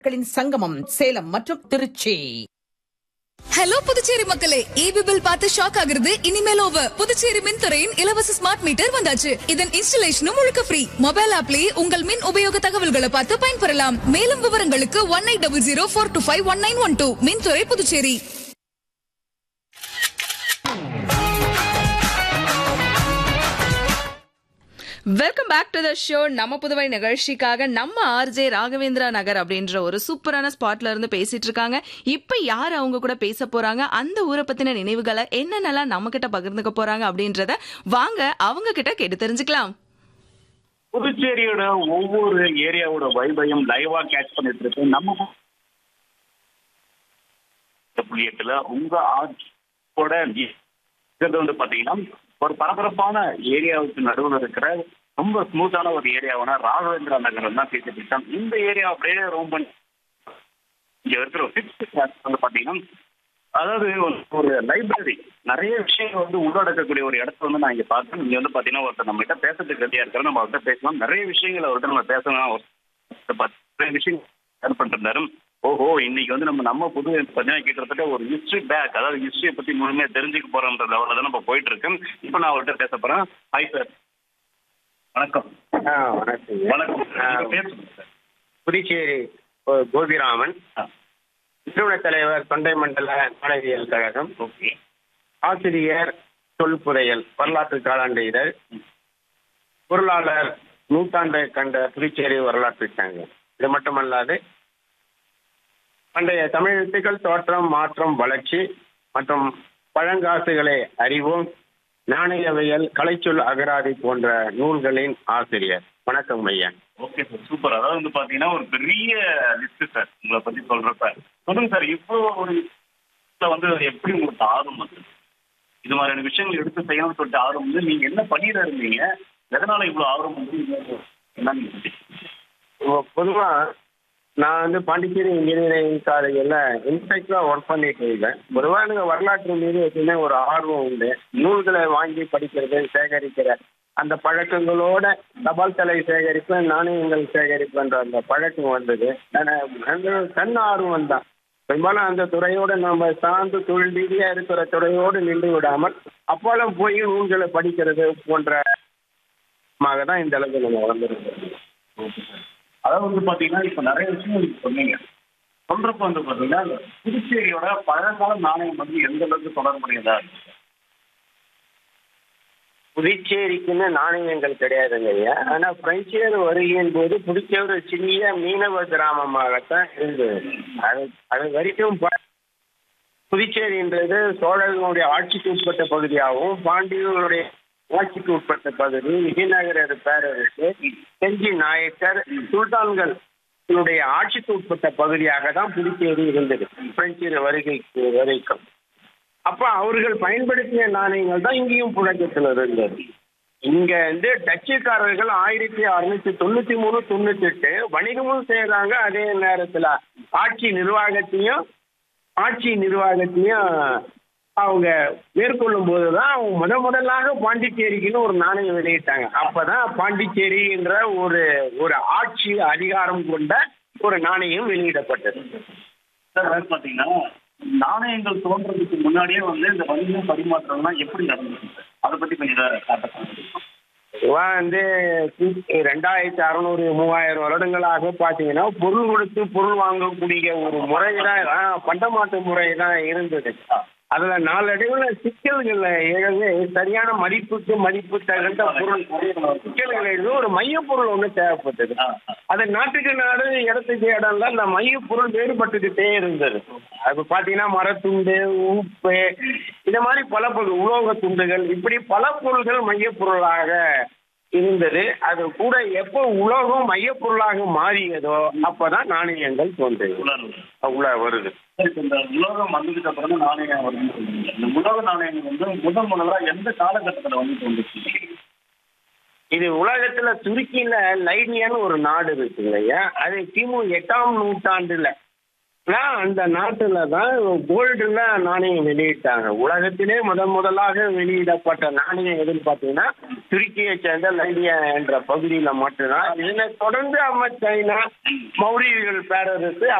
களின் சங்கமம் சேலம் மற்றும் திருச்சி ஹலோ புதுச்சேரி மக்களே ஈபி பில் பார்த்து ஷாக் ஆகுறது இனிமேல் ஓவர் புதுச்சேரி மின்துறையின் இலவச ஸ்மார்ட் மீட்டர் வந்தாச்சு இதன் இன்ஸ்டலேஷனும் முழுக்க ஃப்ரீ மொபைல் ஆப்லயே உங்கள் மின் உபயோக தகவல்களை பார்த்து பயன்பெறலாம் மேலும் விவரங்களுக்கு one eight double zero four two five one nine one two மின்துறை Puducherry welcome back to the show நம்ம புதுவை நிகழ்ச்சிக்காக நம்ம ஆர்ஜே ராகவேந்திரா நகர் அப்படின்ற ஒரு சூப்பரான ஸ்பாட்ல இருந்து பேசிட்டு இருக்காங்க இப்ப யார் அவங்க கூட பேச போறாங்க அந்த ஊரை பத்தின நினைவுகளை என்னென்னலாம் நம்ம கிட்ட பகிர்ந்துக்க போறாங்க அப்படின்றத வாங்க அவங்க கிட்ட கேட்டு தெரிஞ்சுக்கலாம் புதுச்சேரியோட ஒவ்வொரு ஏரியாவோட வைபையும் லைவா கேட்ச் பண்ணிட்டு இருக்கு நம்ம புள்ளி எட்டுல உங்க ஆட்சியோட இருக்கிறது வந்து பாத்தீங்கன்னா ஒரு பரபரப்பான ஏரியாவுக்கு நடுவில் இருக்கிற ரொம்ப ஸ்மூத்தான ஒரு ஏரியாவான ராகவேந்திரா நகரம் தான் பேசிட்டு இருக்கோம் இந்த ஏரியா அப்படியே ரொம்ப இங்க இருக்கிற ஃபிஃப்த் கிளாஸ் வந்து பாத்தீங்கன்னா அதாவது ஒரு- ஒரு லைப்ரரி நிறைய விஷயங்கள் வந்து உள்ளடக்கக்கூடிய ஒரு இடத்த வந்து நான் இங்க பார்த்தேன் இங்க வந்து பாத்தீங்கன்னா ஒருத்தர் நம்ம கிட்ட பேசுறதுக்கு ரெடியா இருக்கிற நம்ம அவர்கிட்ட பேசலாம் நிறைய விஷயங்கள் அவர்கிட்ட நம்ம பேசலாம் அவர்கிட்ட பார்த்து நிறைய விஷயங்கள் ஷேர் பண்ணிருந்தாரு ஓஹோ இன்னைக்கு வந்து நம்ம நம்ம புது பார்த்தீங்கன்னா கிட்டத்தட்ட ஒரு ஹிஸ்டரி பேக் அதாவது ஹிஸ்டரியை பத்தி முழுமையா தெரிஞ்சுக்க போறோம்ன்ற லெவலில் தான் நம்ம போயிட்டு இருக்கோம் இப்போ நான் அவர்கிட்ட பேச போறேன் ஹாய் சார் வணக்கம் ஆ வணக்கம் வணக்கம் ஆ, உங்க பேர் சொல்லுங்க சார் புதுச்சேரி கோ- கோபிராமன் ஆ, நிறுவன தலைவர் தொண்டை மண்டல மாணவியல் கழகம் ஓகே ஆசிரியர் தொல்புதையல் வரலாற்று காலாண்டு இதழ் பொருளாளர் நூற்றாண்டை கண்ட புதுச்சேரி வரலாற்று சங்கம் இது மட்டுமல்லாது பண்டைய தமிழ் எழுத்துக்கள் தோற்றம் மாற்றம் வளர்ச்சி மற்றும் பழங்காசுகளை அறிவோம் நாணயவியல் கலைச்சொல் அகராதி போன்ற நூல்களின் ஆசிரியர் வணக்கம் ஐயா ஓகே சார் சூப்பர் அதாவது வந்து பாத்தீங்கன்னா ஒரு பெரிய லிஸ்ட் சார் உங்களை பத்தி சொல்றப்ப சொல்லுங்க சார் இவ்வளோ ஒரு இதுல வந்து எப்படி உங்களுக்கு ஆர்வம் வந்து இது மாதிரியான விஷயங்கள் எடுத்து செய்யணும்னு சொல்லிட்டு ஆர்வம் வந்து நீங்க என்ன பண்ணிட்டு இருந்தீங்க எதனால இவ்வளவு ஆர்வம் வந்து என்ன நீங்க பொதுவா நான் வந்து பாண்டிச்சேரி இன்ஜினியரிங் காலேஜில் இன்ஸ்பெக்டராக ஒர்க் பண்ணிட்டு இருக்கேன் பொதுவாக எனக்கு வரலாற்று மீது எப்பவுமே ஒரு ஆர்வம் உண்டு நூல்களை வாங்கி படிக்கிறது சேகரிக்கிற அந்த பழக்கங்களோட தபால் தலை சேகரிப்பு நாணயங்கள் சேகரிப்புன்ற அந்த பழக்கம் வந்தது நான் அந்த தன் ஆர்வம் தான் பெரும்பாலும் அந்த துறையோட நம்ம சார்ந்து தொழில் ரீதியாக இருக்கிற துறையோடு நின்று விடாமல் அப்போலாம் போய் நூல்களை படிக்கிறது போன்ற தான் இந்த அளவுக்கு நம்ம வளர்ந்துருக்கோம் ஓகே சார் அதாவது வந்து பாத்தீங்கன்னா இப்ப நிறைய விஷயங்கள் நீங்க சொன்னீங்க சொல்றப்ப வந்து பாத்தீங்கன்னா இந்த புதுச்சேரியோட பழங்கால நாணயம் வந்து எந்த அளவுக்கு தொடர்புடையதா இருக்கு புதுச்சேரிக்குன்னு நாணயங்கள் கிடையாதுங்க ஐயா ஆனா பிரெஞ்சியர் வருகையின் போது புதுச்சேரி ஒரு சிறிய மீனவ கிராமமாகத்தான் இருந்தது அது அது வரைக்கும் ப- புதுச்சேரின்றது சோழர்களுடைய ஆட்சிக்கு உட்பட்ட பகுதியாகவும் பாண்டியர்களுடைய ஆட்சிக்கு உட்பட்ட பகுதி விஜயநகர பேரரசு செஞ்சி நாயக்கர் சுல்தான்கள் இதனுடைய ஆட்சிக்கு உட்பட்ட பகுதியாக தான் புதுச்சேரி இருந்தது பிரெஞ்சு வருகைக்கு வரைக்கும் அப்ப அவர்கள் பயன்படுத்திய நாணயங்கள் தான் இங்கேயும் புழக்கத்தில் இருந்தது இங்க வந்து டச்சுக்காரர்கள் ஆயிரத்தி அறுநூத்தி தொண்ணூத்தி மூணு தொண்ணூத்தி எட்டு வணிகமும் செய்யறாங்க அதே நேரத்துல ஆட்சி நிர்வாகத்தையும் ஆட்சி நிர்வாகத்தையும் அவங்க மேற்கொள்ளும் போதுதான் அவங்க முத முதலாக பாண்டிச்சேரிக்குன்னு ஒரு நாணயம் வெளியிட்டாங்க அப்பதான் பாண்டிச்சேரின்ற ஒரு ஒரு ஆட்சி அதிகாரம் கொண்ட ஒரு நாணயம் வெளியிடப்பட்டது சார் அதாவது பாத்தீங்கன்னா நாணயங்கள் தோன்றதுக்கு முன்னாடியே வந்து இந்த வணிகம் பரிமாற்றம்லாம் எப்படி நடந்துச்சு சார் அதை பத்தி கொஞ்சம் இதை காட்ட பொதுவா வந்து ரெண்டாயிரத்தி அறநூறு மூவாயிரம் வருடங்களாக பார்த்தீங்கன்னா பொருள் கொடுத்து பொருள் வாங்கக்கூடிய ஒரு முறை தான் பண்டமாட்டு முறை தான் இருந்தது அதுல நாளடைவுல சிக்கல்கள் எழுது சரியான மதிப்புக்கு மதிப்பு தகுந்த பொருள் சிக்கல்கள் எழுது ஒரு மையப்பொருள் ஒன்று தேவைப்பட்டது அது நாட்டுக்கு நாடு இடத்துக்கு இடம் அந்த மையப்பொருள் வேறுபட்டுக்கிட்டே இருந்தது அது பார்த்தீங்கன்னா மரத்துண்டு உப்பு இந்த மாதிரி பல பொருள் உலோக துண்டுகள் இப்படி பல பொருள்கள் மையப்பொருளாக இருந்தது அது கூட எப்போ உலோகம் மையப்பொருளாக மாறியதோ அப்பதான் நாணயங்கள் தோன்றியது உள்ள வருது சார் இப்ப இந்த உலோகம் வந்ததுக்கு அப்புறம் தான் நாணயம் வருதுன்னு சொல்றீங்க இந்த உலோக நாணயங்கள் வந்து முதல் முதலா எந்த காலகட்டத்துல வந்து தோன்றுச்சு இது உலகத்துல துருக்கியில லைனியான்னு ஒரு நாடு இருக்குங்க ஐயா அது கிமு எட்டாம் நூற்றாண்டுல நான் அந்த நாட்டுல தான் கோல்டுல நாணயம் வெளியிட்டாங்க உலகத்திலே முதன் முதலாக வெளியிடப்பட்ட நாணயம் எதுன்னு பார்த்தீங்கன்னா துருக்கியை சேர்ந்த லைடியா என்ற பகுதியில மட்டும்தான் இதனை தொடர்ந்து அம்ம சைனா மௌரியர்கள் பேரரசு